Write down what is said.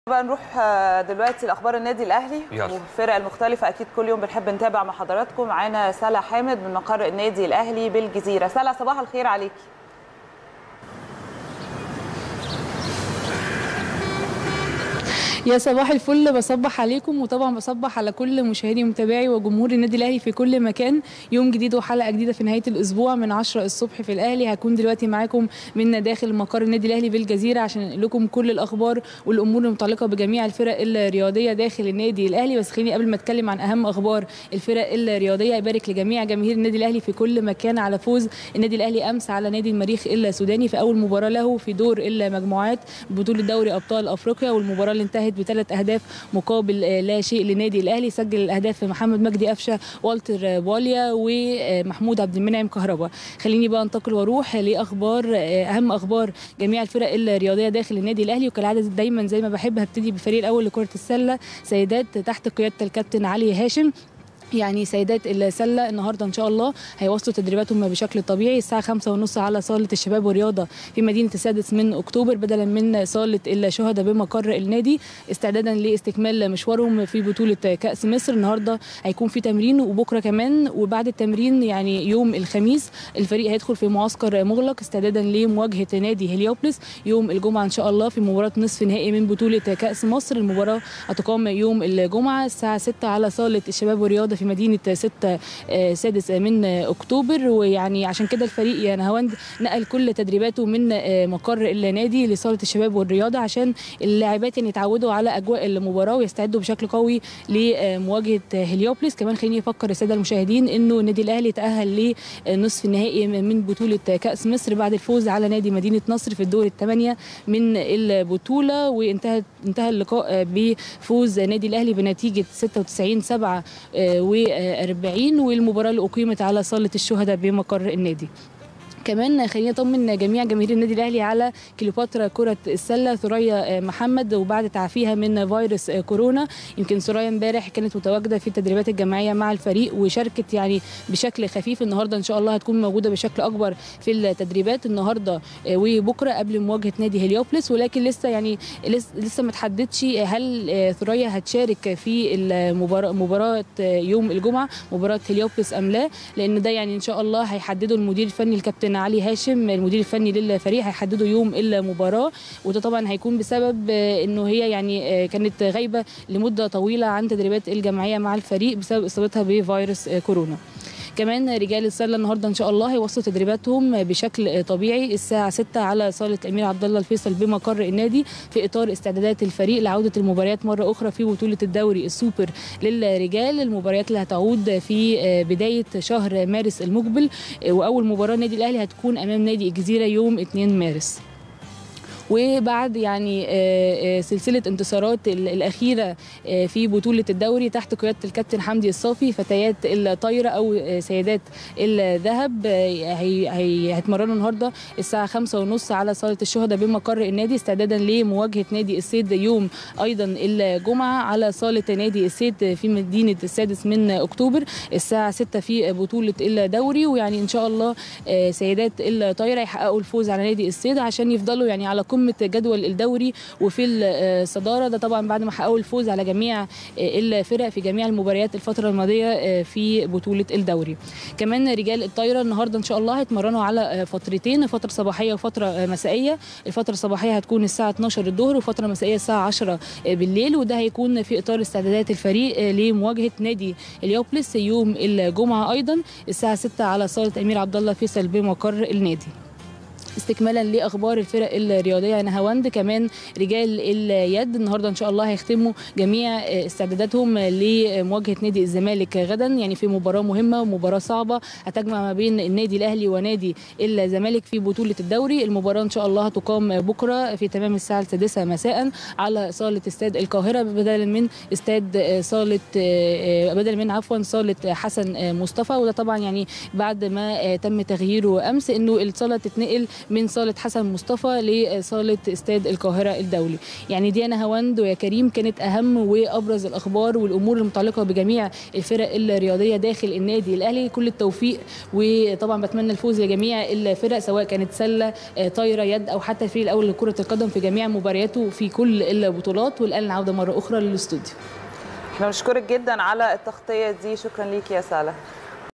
بقى نروح دلوقتي لاخبار النادي الاهلي يلا. والفرق المختلفه اكيد كل يوم بنحب نتابع مع حضراتكم معانا سلا حامد من مقر النادي الاهلي بالجزيره سلا صباح الخير عليكي يا صباح الفل بصبح عليكم وطبعا بصبح على كل مشاهدي ومتابعي وجمهور النادي الاهلي في كل مكان يوم جديد وحلقه جديده في نهايه الاسبوع من 10 الصبح في الاهلي هكون دلوقتي معاكم من داخل مقر النادي الاهلي بالجزيره عشان انقل لكم كل الاخبار والامور المتعلقه بجميع الفرق الرياضيه داخل النادي الاهلي بس خليني قبل ما اتكلم عن اهم اخبار الفرق الرياضيه ابارك لجميع جماهير النادي الاهلي في كل مكان على فوز النادي الاهلي امس على نادي المريخ السوداني في اول مباراه له في دور المجموعات بطوله دوري ابطال افريقيا والمباراه اللي انتهت بثلاث اهداف مقابل لا شيء لنادي الاهلي سجل الاهداف محمد مجدي قفشه والتر بوليا ومحمود عبد المنعم كهربا خليني بقى انتقل واروح لاخبار اهم اخبار جميع الفرق الرياضيه داخل النادي الاهلي وكالعاده دايما زي ما بحب هبتدي بالفريق الاول لكره السله سيدات تحت قياده الكابتن علي هاشم يعني سيدات السله النهارده ان شاء الله هيواصلوا تدريباتهم بشكل طبيعي الساعه خمسة ونص على صاله الشباب والرياضه في مدينه السادس من اكتوبر بدلا من صاله الشهداء بمقر النادي استعدادا لاستكمال مشوارهم في بطوله كاس مصر النهارده هيكون في تمرين وبكره كمان وبعد التمرين يعني يوم الخميس الفريق هيدخل في معسكر مغلق استعدادا لمواجهه نادي هليوبلس يوم الجمعه ان شاء الله في مباراه نصف نهائي من بطوله كاس مصر المباراه هتقام يوم الجمعه الساعه 6 على صاله الشباب والرياضه في مدينه 6 سادس من اكتوبر ويعني عشان كده الفريق يا نهاوند نقل كل تدريباته من مقر النادي لصاله الشباب والرياضه عشان اللاعبات يعني يتعودوا على اجواء المباراه ويستعدوا بشكل قوي لمواجهه هليوبلس كمان خليني افكر الساده المشاهدين انه النادي الاهلي تاهل لنصف النهائي من بطوله كاس مصر بعد الفوز على نادي مدينه نصر في الدور الثمانيه من البطوله وانتهت انتهى اللقاء بفوز نادي الاهلي بنتيجه 96 7 و40 والمباراه اللي اقيمت على صاله الشهداء بمقر النادي كمان خليني اطمن جميع جماهير النادي الاهلي على كليوباترا كره السله ثريا محمد وبعد تعافيها من فيروس كورونا يمكن ثريا امبارح كانت متواجده في التدريبات الجماعيه مع الفريق وشاركت يعني بشكل خفيف النهارده ان شاء الله هتكون موجوده بشكل اكبر في التدريبات النهارده وبكره قبل مواجهه نادي هليوبلس ولكن لسه يعني لسه ما تحددش هل ثريا هتشارك في المباراه مباراه يوم الجمعه مباراه هليوبلس ام لا لان ده يعني ان شاء الله هيحدده المدير الفني الكابتن علي هاشم المدير الفني للفريق هيحددوا يوم المباراه وده طبعا هيكون بسبب انه هي يعني كانت غايبه لمده طويله عن تدريبات الجمعيه مع الفريق بسبب اصابتها بفيروس كورونا كمان رجال السله النهارده ان شاء الله هيوصلوا تدريباتهم بشكل طبيعي الساعه 6 على صاله الامير عبد الله الفيصل بمقر النادي في اطار استعدادات الفريق لعوده المباريات مره اخرى في بطوله الدوري السوبر للرجال المباريات اللي هتعود في بدايه شهر مارس المقبل واول مباراه النادي الاهلي هتكون امام نادي الجزيره يوم 2 مارس وبعد يعني سلسله انتصارات الاخيره في بطوله الدوري تحت قياده الكابتن حمدي الصافي فتيات الطايره او سيدات الذهب هيتمرنوا النهارده الساعه خمسة ونص على صاله الشهداء بمقر النادي استعدادا لمواجهه نادي السيد يوم ايضا الجمعه على صاله نادي السيد في مدينه السادس من اكتوبر الساعه 6 في بطوله الدوري ويعني ان شاء الله سيدات الطايره يحققوا الفوز على نادي السيد عشان يفضلوا يعني على قمه جدول الدوري وفي الصداره ده طبعا بعد ما حققوا الفوز على جميع الفرق في جميع المباريات الفتره الماضيه في بطوله الدوري كمان رجال الطايره النهارده ان شاء الله هيتمرنوا على فترتين فتره صباحيه وفتره مسائيه الفتره الصباحيه هتكون الساعه 12 الظهر وفتره مسائيه الساعه 10 بالليل وده هيكون في اطار استعدادات الفريق لمواجهه نادي اليوبلس يوم الجمعه ايضا الساعه 6 على صاله امير عبد الله فيصل بمقر النادي استكمالا لاخبار الفرق الرياضيه نهاوند كمان رجال اليد النهارده ان شاء الله هيختموا جميع استعداداتهم لمواجهه نادي الزمالك غدا يعني في مباراه مهمه ومباراه صعبه هتجمع ما بين النادي الاهلي ونادي الزمالك في بطوله الدوري المباراه ان شاء الله هتقام بكره في تمام الساعه السادسه مساء على صاله استاد القاهره بدلا من استاد صاله بدلا من عفوا صاله حسن مصطفى وده طبعا يعني بعد ما تم تغييره امس انه الصاله تتنقل من صاله حسن مصطفى لصاله استاد القاهره الدولي يعني ديانا هوند ويا كريم كانت اهم وابرز الاخبار والامور المتعلقه بجميع الفرق الرياضيه داخل النادي الاهلي كل التوفيق وطبعا بتمنى الفوز لجميع الفرق سواء كانت سله طايره يد او حتى الفريق الاول لكره القدم في جميع مبارياته في كل البطولات والان العوده مره اخرى للاستوديو احنا بنشكرك جدا على التغطيه دي شكرا ليك يا ساله